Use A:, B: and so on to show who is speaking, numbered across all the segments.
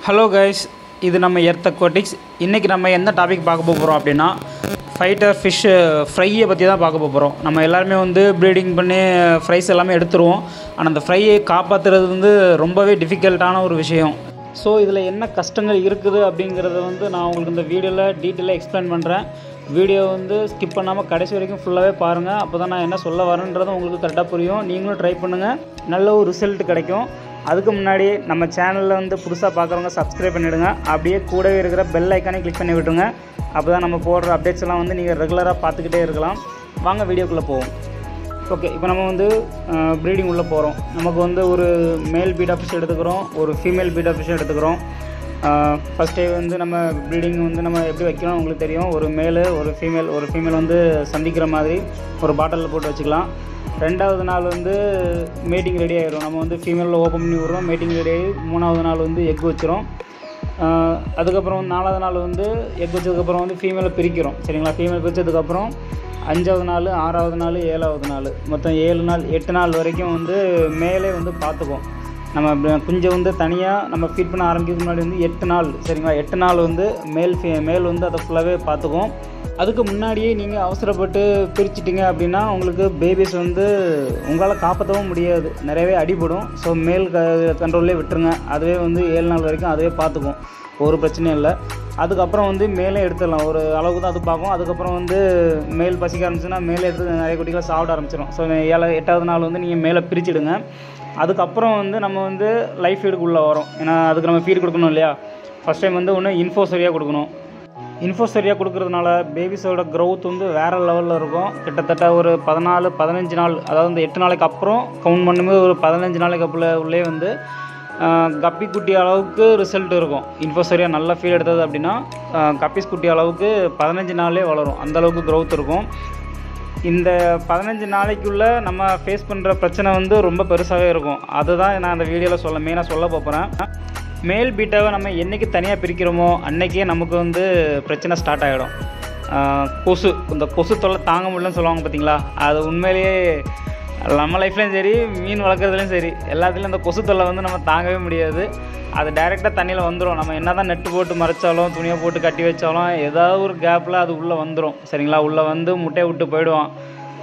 A: hello guys இது நம்ம earth aquatics இன்றைக்கி நம்ம என்ன டாபிக் பார்க்க போகிறோம் அப்படின்னா ஃபைட்டர் ஃபிஷ் ஃப்ரையை பற்றி தான் பார்க்க போகிறோம் நம்ம எல்லாருமே வந்து ப்ரீடிங் பண்ணி ஃப்ரைஸ் எல்லாமே எடுத்துருவோம் ஆனால் அந்த ஃப்ரையை காப்பாற்றுறது வந்து ரொம்பவே டிஃபிகல்ட்டான ஒரு விஷயம் ஸோ இதில் என்ன கஷ்டங்கள் இருக்குது அப்படிங்கிறத வந்து நான் உங்களுக்கு இந்த வீடியோவில் டீட்டெயிலாக எக்ஸ்பிளைன் பண்ணுறேன் வீடியோ வந்து ஸ்கிப் பண்ணாமல் கடைசி வரைக்கும் ஃபுல்லாகவே பாருங்கள் அப்போ தான் நான் என்ன சொல்ல வரேன்றதும் உங்களுக்கு கரெக்டாக புரியும் நீங்களும் ட்ரை பண்ணுங்கள் நல்ல ஒரு ரிசல்ட் கிடைக்கும் அதுக்கு முன்னாடி நம்ம சேனலில் வந்து புதுசாக பார்க்குறவங்க சப்ஸ்கிரைப் பண்ணிவிடுங்க அப்படியே கூடவே இருக்கிற பெல் ஐக்கானே கிளிக் பண்ணி விட்டுருங்க அப்போ தான் நம்ம போடுற அப்டேட்ஸ் எல்லாம் வந்து நீங்கள் ரெகுலராக பார்த்துக்கிட்டே இருக்கலாம் வாங்க வீடியோக்குள்ளே போவோம் ஓகே இப்போ நம்ம வந்து ப்ரீடிங் உள்ளே போகிறோம் நமக்கு வந்து ஒரு மேல் பீட் ஃபிஷ் எடுத்துக்கிறோம் ஒரு ஃபீமேல் பீட் ஃபிஷ் எடுத்துக்கிறோம் ஃபஸ்ட்டே வந்து நம்ம ப்ரீடிங் வந்து நம்ம எப்படி வைக்கணும் உங்களுக்கு தெரியும் ஒரு மேலு ஒரு ஃபீமேல் ஒரு ஃபீமேல் வந்து சந்திக்கிற மாதிரி ஒரு பாட்டிலில் போட்டு வச்சுக்கலாம் ரெண்டாவது நாள் வந்து மீட்டிங் ரெடி ஆகிடும் நம்ம வந்து ஃபீமேலில் ஓப்பன் பண்ணி விட்றோம் மீட்டிங் ரெடி ஆகி மூணாவது நாள் வந்து எக் வச்சிரும் ஆஹ் அதுக்கப்புறம் நாலாவது நாள் வந்து எக் வச்சதுக்கப்புறம் வந்து ஃபீமேலை பிரிக்கிறோம் சரிங்களா ஃபீமேல் பிரித்ததுக்கப்புறம் அஞ்சாவது நாள் ஆறாவது நாள் ஏழாவது நாள் மொத்தம் ஏழு நாள் எட்டு நாள் வரைக்கும் வந்து மேலே வந்து பார்த்துக்குவோம் நம்ம ப- குஞ்சை வந்து தனியாக நம்ம ஃபீட் பண்ண ஆரம்பிக்கிறதுக்கு முன்னாடி வந்து எட்டு நாள் சரிங்களா எட்டு நாள் வந்து மேல் ஃபீ மேல் வந்து அதை ஃபுல்லாகவே பார்த்துக்குவோம் அதுக்கு முன்னாடியே நீங்கள் அவசரப்பட்டு பிரிச்சிட்டிங்க அப்படின்னா உங்களுக்கு பேபிஸ் வந்து உங்களால் காப்பாற்றவும் முடியாது நிறையவே அடிபடும் ஸோ மேல் க கண்ட்ரோல்லே விட்டுருங்க அதுவே வந்து ஏழு நாள் வரைக்கும் அதுவே பார்த்துக்கும் ஒரு பிரச்சனையும் இல்லை அதுக்கப்புறம் வந்து மேலே எடுத்துடலாம் ஒரு அளவுக்கு தான் அது பார்க்கும் அதுக்கப்புறம் வந்து மேல் பசிக்க ஆரம்பிச்சுன்னா மேலே எடுத்து நிறைய குட்டிகளை சாப்பிட ஆரம்பிச்சிடும் ஸோ ஏழு எட்டாவது நாள் வந்து நீங்கள் மேலே பிரிச்சிடுங்க அதுக்கப்புறம் வந்து நம்ம வந்து லைஃப் ஃபீடுக்குள்ளே வரோம் ஏன்னா அதுக்கு நம்ம ஃபீட் கொடுக்கணும் இல்லையா ஃபஸ்ட் டைம் வந்து ஒன்று இன்ஃபோசரியாக கொடுக்கணும் இன்ஃபோசரியாக கொடுக்கறதுனால பேபிஸோட growth வந்து வேறு லெவலில் இருக்கும் கிட்டத்தட்ட ஒரு பதினாலு பதினஞ்சு நாள் அதாவது இந்த எட்டு நாளைக்கு அப்புறம் கவுண்ட் பண்ணும்போது ஒரு பதினஞ்சு நாளைக்கு அப்புறம் உள்ளே வந்து ஆஹ், கப்பி குட்டி அளவுக்கு ரிசல்ட் இருக்கும் இன்ஃபோசரியாக நல்லா ஃபீல் எடுத்தது அப்படின்னா ஆஹ், கப்பீஸ் குட்டி அளவுக்கு பதினஞ்சு நாள்லேயே வளரும் அந்த அளவுக்கு growth இருக்கும் இந்த பதினஞ்சு நாளைக்குள்ளே நம்ம ஃபேஸ் பண்ணுற பிரச்சனை வந்து ரொம்ப பெருசாகவே இருக்கும் அதுதான் நான் அந்த வீடியோவில் சொல்ல மெயினாக சொல்ல போகிறேன் மேல் பீட்டாவை நம்ம என்றைக்கு தனியாக பிரிக்கிறோமோ அன்னைக்கே நமக்கு வந்து பிரச்சனை ஸ்டார்ட் ஆகிடும் கொசு இந்த கொசு தொல்லை தாங்க முடியலன்னு சொல்லுவாங்க பார்த்தீங்களா அது உண்மையிலேயே நம்ம லைஃப்லேயும் சரி மீன் வளர்க்குறதுலையும் சரி எல்லாத்துலேயும் இந்த கொசு தொல்லை வந்து நம்ம தாங்கவே முடியாது அது டைரெக்டாக தண்ணியில் வந்துடும் நம்ம என்ன தான் நெட்டு போட்டு மறைச்சாலும் துணியை போட்டு கட்டி வச்சாலும் ஏதாவது ஒரு கேப்பில் அது உள்ளே வந்துடும் சரிங்களா உள்ளே வந்து முட்டையை விட்டு போயிடுவான்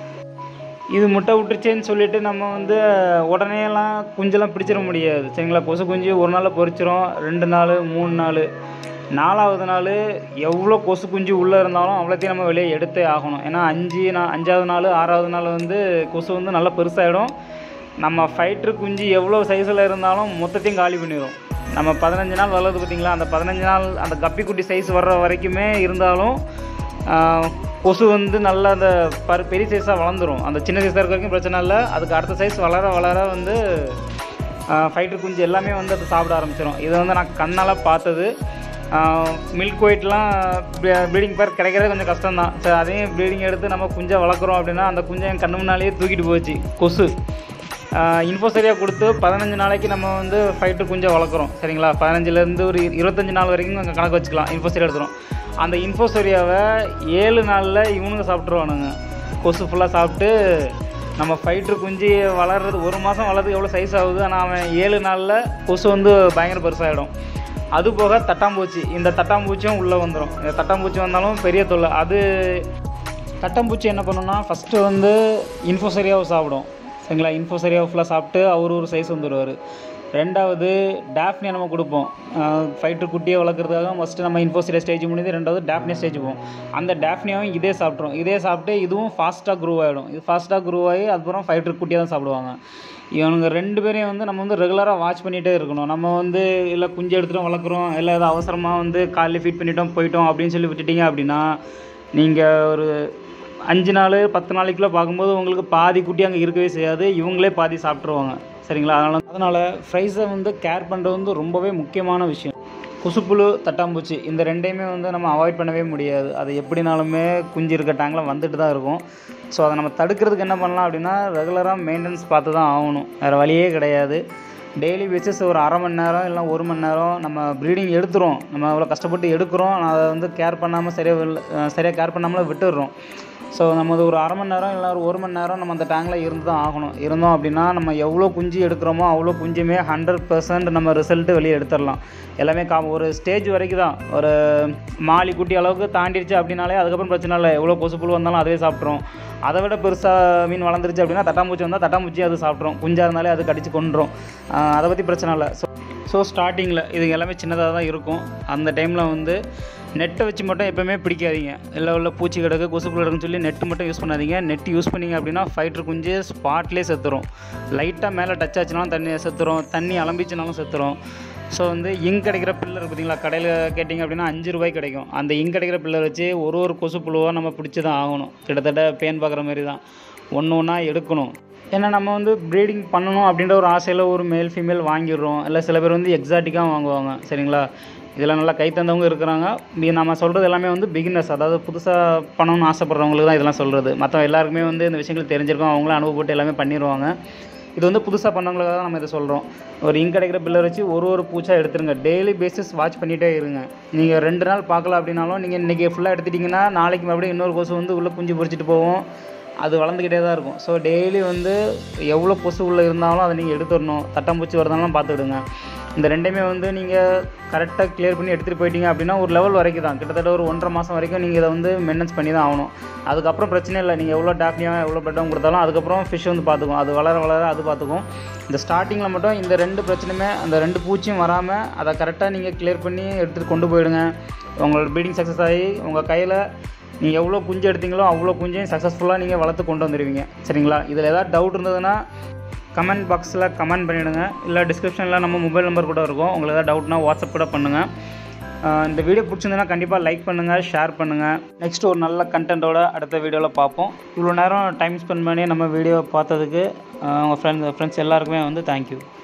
A: இது முட்டை விட்டுருச்சேன்னு சொல்லிட்டு நம்ம வந்து உடனேலாம் குஞ்செல்லாம் பிடிச்சிட முடியாது சரிங்களா கொசு குஞ்சு ஒரு நாளில் பொரிச்சிரும் ரெண்டு நாள் மூணு நாள் நாலாவது நாள் எவ்வளோ கொசு குஞ்சு உள்ளே இருந்தாலும் அவ்வளோத்தையும் நம்ம வெளியே எடுத்தே ஆகணும் ஏன்னா அஞ்சு நா- அஞ்சாவது நாள் ஆறாவது நாள் வந்து கொசு வந்து நல்லா பெருசாகிடும் நம்ம ஃபைட்ரு குஞ்சு எவ்வளோ சைஸில் இருந்தாலும் மொத்தத்தையும் காலி பண்ணிடும் நம்ம பதினஞ்சு நாள் வளருது பார்த்தீங்களா அந்த பதினஞ்சு நாள் அந்த கப்பி குட்டி சைஸ் வர்ற வரைக்குமே இருந்தாலும் ஆஹ், கொசு வந்து நல்லா அந்த பரு பெரிய சைஸாக வளர்ந்துரும் அந்த சின்ன சைஸாக இருக்க வரைக்கும் பிரச்சனை இல்லை அதுக்கு அடுத்த சைஸ் வளர வளர வந்து ஃபைட்டர் குஞ்சு எல்லாமே வந்து அது சாப்பிட ஆரம்பிச்சிடும் இதை வந்து நான் கண்ணால் பார்த்தது மில்க் ஒயிட்லாம் ப்ரீடிங் பேர் கிடைக்கிறது கொஞ்சம் கஷ்டம்தான் சரி அதையும் ப்ரீடிங் எடுத்து நம்ம குஞ்சை வளர்க்குறோம் அப்படின்னா அந்த குஞ்சை என் கண்ணு முன்னாலேயே தூக்கிட்டு போச்சு கொசு இன்ஃபோசரியாக கொடுத்து பதினஞ்சு நாளைக்கு நம்ம வந்து ஃபைட்டர் குஞ்சை வளர்க்குறோம் சரிங்களா பதினஞ்சுலேருந்து ஒரு இரு- இருபத்தஞ்சு நாள் வரைக்கும் அங்கே கணக்கு வச்சுக்கலாம் இன்ஃபோசரி எடுத்துரும் அந்த இன்ஃபோசரியாவை ஏழு நாளில் இவனுங்க சாப்பிட்ருவானுங்க கொசு ஃபுல்லாக சாப்பிட்டு நம்ம ஃபைட்ரு குஞ்சு வளர்றது ஒரு மாதம் வளர்றதுக்கு எவ்வளோ சைஸ் ஆகுது ஆனால் அவன் ஏழு நாளில் கொசு வந்து பயங்கர பெருசாகிடும் அது போக தட்டாம்பூச்சி இந்த தட்டாம்பூச்சியும் உள்ளே வந்துடும் இந்த தட்டாம்பூச்சி வந்தாலும் பெரிய தொல்லை அது தட்டாம்பூச்சி என்ன பண்ணுன்னா ஃபஸ்ட்டு வந்து இன்ஃபோசரியாவை சாப்பிடும் சரிங்களா இன்ஃபோசரியாவை ஃபுல்லாக சாப்பிட்டு அவர் ஒரு சைஸ் வந்துடுவார் ரெண்டாவது டேஃப்னியா நம்ம கொடுப்போம் ஃபைட்டர் குட்டியை வளர்க்குறதுக்காக ஃபஸ்ட்டு நம்ம இன்ஃபோசரியா ஸ்டேஜ் முடிஞ்சு ரெண்டாவது டேஃப்னியா ஸ்டேஜ் போவோம் அந்த டேஃப்னியாவும் இதே சாப்பிட்ரும் இதே சாப்பிட்டு இதுவும் ஃபாஸ்ட்டாக க்ரூ ஆகிடும் இது ஃபாஸ்ட்டாக க்ரூ ஆகி அதுக்கப்புறம் ஃபைட்டர் குட்டியாக தான் சாப்பிடுவாங்க இவனுங்க ரெண்டு பேரையும் வந்து நம்ம வந்து ரெகுலராக வாட்ச் பண்ணிகிட்டே இருக்கணும் நம்ம வந்து இல்லை குஞ்சு எடுத்துகிட்டு வளர்க்குறோம் இல்லை ஏதோ அவசரமாக வந்து காலையில் ஃபீட் பண்ணிட்டோம் போயிட்டோம் அப்படின்னு சொல்லி விட்டுட்டீங்க அப்படின்னா நீங்கள் ஒரு அஞ்சு நாள் பத்து நாளைக்குள்ளே பார்க்கும்போது உங்களுக்கு பாதி குட்டி அங்கே இருக்கவே செய்யாது இவங்களே பாதி சாப்பிட்ருவாங்க சரிங்களா அதனால் அதனால் ஃப்ரைஸை வந்து கேர் பண்ணுறது வந்து ரொம்பவே முக்கியமான விஷயம் குசுப்புழு தட்டாம்பூச்சி இந்த ரெண்டையுமே வந்து நம்ம அவாய்ட் பண்ணவே முடியாது அது எப்படினாலுமே குஞ்சு இருக்க டேங்கில் வந்துட்டு தான் இருக்கும் ஸோ அதை நம்ம தடுக்கிறதுக்கு என்ன பண்ணலாம் அப்படின்னா ரெகுலராக மெயின்டெனன்ஸ் பார்த்து தான் ஆகணும் வேறு வழியே கிடையாது டெய்லி பேசிஸ் ஒரு அரை மணி நேரம் இல்லை ஒரு மணி நேரம் நம்ம ப்ரீடிங் எடுத்துகிறோம் நம்ம அவ்வளோ கஷ்டப்பட்டு எடுக்கிறோம் ஆனால் அதை வந்து கேர் பண்ணாமல் சரியாக சரியாக கேர் பண்ணாமல் விட்டுடுறோம் ஸோ நம்ம அது ஒரு அரை மணி நேரம் இல்லை ஒரு ஒரு மணி நேரம் நம்ம அந்த டேங்கில் இருந்து தான் ஆகணும் இருந்தோம் அப்படின்னா நம்ம எவ்வளோ குஞ்சு எடுக்கிறோமோ அவ்வளோ குஞ்சுமே ஹண்ட்ரட் பர்சன்ட் நம்ம ரிசல்ட்டு வெளியே எடுத்துடலாம் எல்லாமே கா ஒரு ஸ்டேஜ் வரைக்கும் தான் ஒரு மாலி குட்டி அளவுக்கு தாண்டிடுச்சு அப்படின்னாலே அதுக்கப்புறம் பிரச்சனை இல்லை எவ்வளோ கொசுப்புழு வந்தாலும் அதுவே சாப்பிட்ரும் அதை விட பெருசாக மீன் வளர்ந்துருச்சு அப்படின்னா தட்டாம்பூச்சி வந்தால் தட்டாம்பூச்சி அது சாப்பிட்ரும் குஞ்சாக இருந்தாலே அது கடிச்சு கொண்டுரும் ஆஹ் அதை பற்றி பிரச்சனை இல்லை ஸோ ஸோ ஸ்டார்டிங்கில் இது எல்லாமே சின்னதாக தான் இருக்கும் அந்த டைமில் வந்து நெட்டை வச்சு மட்டும் எப்போவுமே பிடிக்காதீங்க இல்லை உள்ள பூச்சி கிடக்கு கொசு கிடக்குன்னு சொல்லி நெட்டு மட்டும் யூஸ் பண்ணாதீங்க நெட் யூஸ் பண்ணீங்க அப்படின்னா ஃபைட்ரு குஞ்சு ஸ்பாட்லேயே செத்துரும் லைட்டாக மேலே டச் ஆச்சுனாலும் தண்ணி செத்துரும் தண்ணி அலம்பிச்சுனாலும் செத்துரும் ஸோ வந்து இங்க் கிடைக்கிற பில்லர் பார்த்தீங்களா கடையில் கேட்டிங்க அப்படின்னா அஞ்சு ரூபாய் கிடைக்கும் அந்த இங்க் கிடைக்கிற பில்லர் வச்சு ஒரு ஒரு கொசு புழுவாக நம்ம பிடிச்சி தான் ஆகணும் கிட்டத்தட்ட பேன் பார்க்குற மாதிரி தான் ஒன்று ஒன்றா எடுக்கணும் ஏன்னா நம்ம வந்து ப்ரீடிங் பண்ணணும் அப்படின்ற ஒரு ஆசையில் ஒரு மேல் ஃபீமேல் வாங்கிடுறோம் இல்லை சில பேர் வந்து எக்ஸாட்டிக்காக வாங்குவாங்க சரிங்களா இதில் நல்லா கை தந்தவங்க இருக்கிறாங்க மீ- நம்ம சொல்கிறது எல்லாமே வந்து பிகினர்ஸ் அதாவது புதுசாக பண்ணணும்னு ஆசைப்படுறவங்களுக்கு தான் இதெல்லாம் சொல்கிறது மற்ற எல்லாருக்குமே வந்து இந்த விஷயங்கள் தெரிஞ்சிருக்கும் அவங்களும் அனுபவப்பட்டு எல்லாமே பண்ணிடுவாங்க இது வந்து புதுசாக பண்ணவங்களுக்காக தான் நம்ம இதை சொல்கிறோம் ஒரு இங்க் கிடைக்கிற பில்லர் வச்சு ஒரு ஒரு பூச்சா எடுத்துருங்க டெய்லி பேசிஸ் வாட்ச் பண்ணிகிட்டே இருங்க நீங்கள் ரெண்டு நாள் பார்க்கல அப்படின்னாலும் நீங்கள் இன்றைக்கி ஃபுல்லாக எடுத்துட்டிங்கன்னா நாளைக்கு மறுபடியும் இன்னொரு கொசு வந்து உள்ளே குஞ்சு பொரிச்சிட்டு போவோம் அது வளர்ந்துக்கிட்டே தான் இருக்கும் ஸோ டெய்லி வந்து எவ்வளோ கொசு உள்ளே இருந்தாலும் அதை நீங்கள் எடுத்துடணும் தட்டாம்பூச்சி வருதாலும் பார்த்துக்கிடுங்க இந்த ரெண்டையுமே வந்து நீங்கள் கரெக்டாக கிளியர் பண்ணி எடுத்துகிட்டு போயிட்டீங்க அப்படின்னா ஒரு லெவல் வரைக்கும் தான் கிட்டத்தட்ட ஒரு ஒன்றரை மாதம் வரைக்கும் நீங்கள் இதை வந்து மெயின்டெனன்ஸ் பண்ணி தான் ஆகணும் அதுக்கப்புறம் பிரச்சனை இல்லை நீங்கள் எவ்வளோ டாக்னியாக எவ்வளோ பெட்டம் கொடுத்தாலும் அதுக்கப்புறம் ஃபிஷ் வந்து பார்த்துக்கும் அது வளர வளர அது பார்த்துக்கும் இந்த ஸ்டார்டிங்கில் மட்டும் இந்த ரெண்டு பிரச்சனையுமே அந்த ரெண்டு பூச்சியும் வராமல் அதை கரெக்டாக நீங்கள் கிளியர் பண்ணி எடுத்துகிட்டு கொண்டு போயிடுங்க உங்களோட ப்ரீடிங் சக்ஸஸ் ஆகி உங்கள் கையில் நீங்கள் எவ்வளோ குஞ்சு எடுத்தீங்களோ அவ்வளோ குஞ்சையும் சக்ஸஸ்ஃபுல்லாக நீங்கள் வளர்த்து கொண்டு வந்துடுவீங்க சரிங்களா இதில் ஏதாவது டவுட் இருந்ததுன்னா கமெண்ட் பாக்ஸில் கமெண்ட் பண்ணிவிடுங்க இல்லை டிஸ்கிரிப்ஷனில் நம்ம மொபைல் நம்பர் கூட இருக்கும் உங்களுக்கு ஏதாவது டவுட்னா வாட்ஸ்அப் கூட பண்ணுங்கள் ஆஹ் இந்த வீடியோ பிடிச்சிருந்ததுன்னா கண்டிப்பாக லைக் பண்ணுங்கள் ஷேர் பண்ணுங்கள் நெக்ஸ்ட் ஒரு நல்ல கண்டென்ட்டோட அடுத்த வீடியோவில் பார்ப்போம் இவ்வளோ நேரம் டைம் ஸ்பெண்ட் பண்ணி நம்ம வீடியோ பார்த்ததுக்கு ஆஹ் உங்கள் ஃப்ரெண்ட்ஸ் ஃப்ரெண்ட்ஸ் எல்லாருக்குமே வந்து தேங்க்யூ